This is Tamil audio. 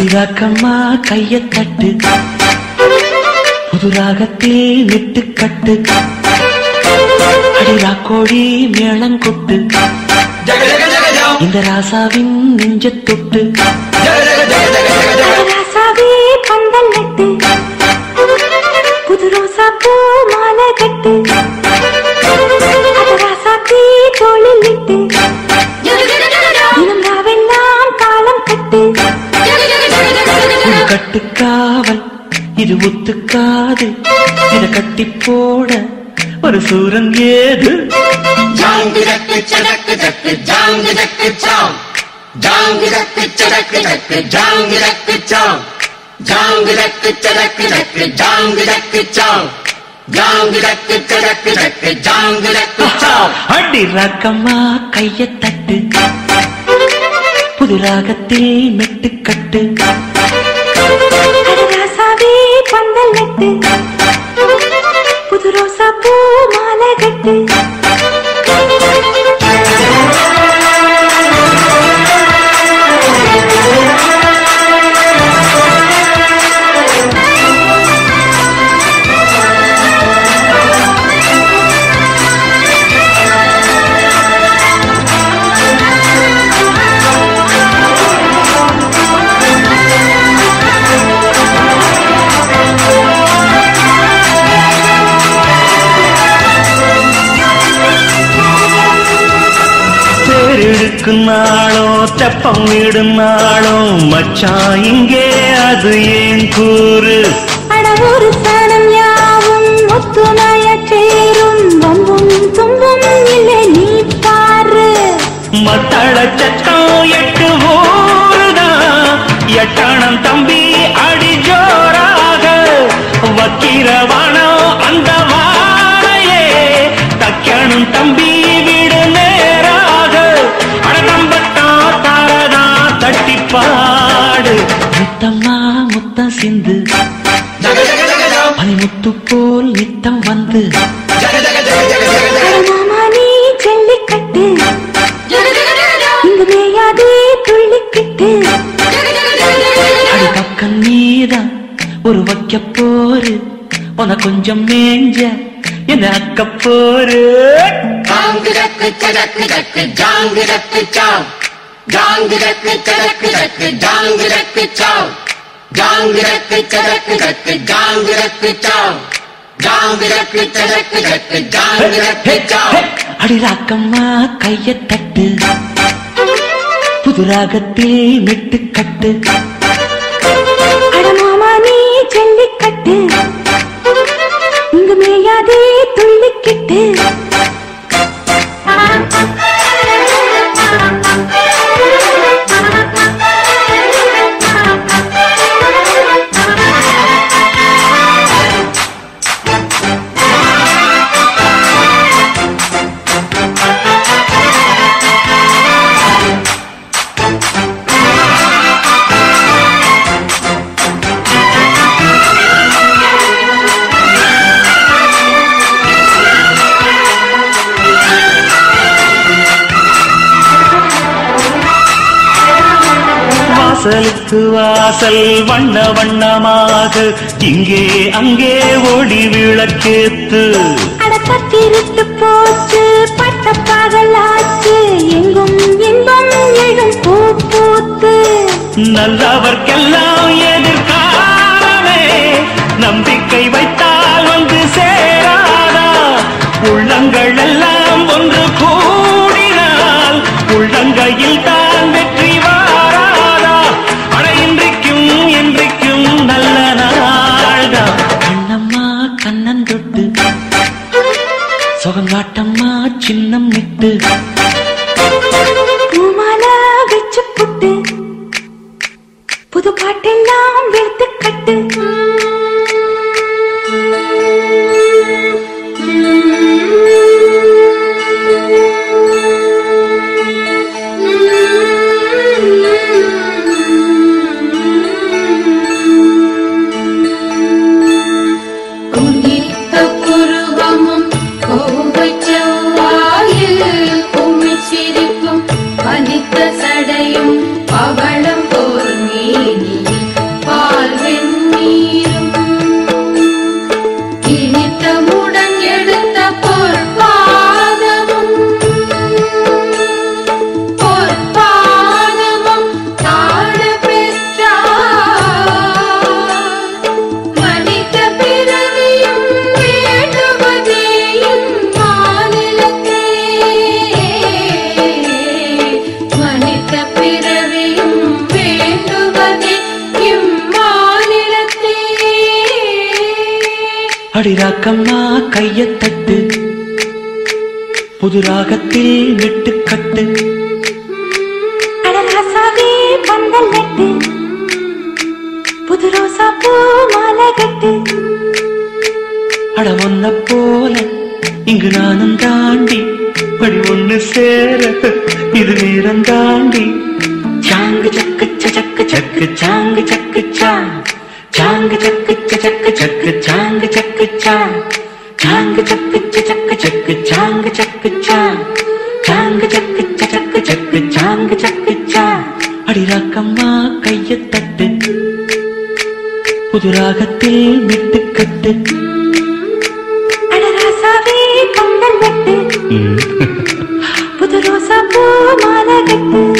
அடிராக்கம்மா கைய தட்டு புது ராகத்தில் விட்டு கட்டு அடிராக்கோடி மேளங்கொட்டு இந்த ராசாவின் நெஞ்ச தொட்டு ராசாவே பந்தல் நட்டு புது ரோசா பூ மாலை கட்டு அட ராசாத்தி தோளில் விட்டு தினம் ராவெல்லாம் காலம் கட்டு ஒரு கட்டுக்காவல் இது ஒத்துக்காது இத கட்டி போட ஒரு சூரன் ஏது Jang dak chadak dak jang dak cham. Jang dak chadak dak jang dak cham. Jang dak chadak dak jang dak cham. Jang dak chadak dak jang dak cham. அடி ராக்கம்மா கைய தட்டு புது ராகத்தில் மெட்டு கட்டு அட ராசாவே பந்தல் நட்டு புது ரோசா பூ மாலை கட்டு தேரெடுக்கும் நாளோ தெப்பம் விடும் நாளோ மச்சான் இங்கே அது ஏன் கூறு அட ஒரு சனம் யாவும் ஒத்துணைய சேரும் வம்பும் தும்பும் இல்லை நீ பாரு மத்தள சட்டம் எட்டு ஊருதான் எட்டணம் தம்பி அடி ஜோராக வக்கிரவானோ அந்த வாழையே தக்கணும் தம்பி விடு நேராக அட நம்பட்டா தாரதா தட்டி பாடு முத்தம்மா முத்தம் சிந்து Jaga jaga jaga jam. பனிமுத்து போல் நித்தம் வந்து Jaga jaga jaga jaga jaga jam. அட மாமா நீ jallikattu Jaga jaga jaga jam. இங்கு மேயாதே துள்ளிக்கிட்டு Jaga jaga jaga jaga jam. அடி பக்கம் நீதான் ஒரு வைக்க போரு உன கொஞ்சம் மேஞ்ச என்ன அக்க போரு Jang dak chadak dak jang dak cham. Jang dak chadak dak jang dak cham. Jang dak chadak dak jang dak cham. Jang dak chadak dak jang dak cham. அடி ராக்கம்மா கைய தட்டு புது ராகத்தில் மெட்டு கட்டு அட மாமா நீ ஜல்லிக்கட்டு இங்கு மேயாதே துள்ளிக்கிட்டு வாசலுக்கு வாசல் வண்ண வண்ணமாக இங்கே அங்கே ஓடி விளக்கேத்து அட பத்திருட்டு போச்சு பட்ட பகலாச்சு எங்கும் இன்பம் எழும் பூ பூத்து நல்லவர்க்கெல்லாம் எதிர்காலமே நம்பிக்கை வைத்தால் வந்து சேராதா உள்ளங்கள் எல்லாம் ஒன்று கூடினால் உள்ளங்கையில் தான் வெற்றி வாராதா அட இன்றைக்கும் இன்றைக்கும் நல்ல நாள்தான் கண்ணம்மா கண்ணன் தொட்டு சுகங்காட்டம்மா சின்னம் விட்டு பூமாலா வச்சு புட்டு புது பாட்டெல்லாம் வெளுத்து கட்டு குனித்த புருவமும் கோபச் செவ்வாயில் குமிழ் சிரிப்பும் ராக்கம்மா கைய தட்டு புது ராகத்தில் விட்டு கட்டு அடராசாவே பந்தல் நட்டு புது ரோசா பூ மாலை கட்டு அட ஒன்ன போல இங்கு நானும் தாண்டி படி ஒண்ணு சேர இது நேரம் தாண்டி சாங்கு சக்கு சக்கு சக்கு சாங்கு சக்கு சா சாங்கு சக்கு சக்கு சக்கு சாங்கு சக்கு சா சாங்கு சக்கு சக்கு சக்கு சாங்கு சக்கு சா சாங்கு சக்கு சக்கு சக்கு சாங்கு சக்கு சா அடி ராக்கம்மா கைய தட்டு புது ராகத்தில் விட்டு கட்டு அடராசாவே பந்தல் நட்டு புது ரோசா பூ மாலை கட்டு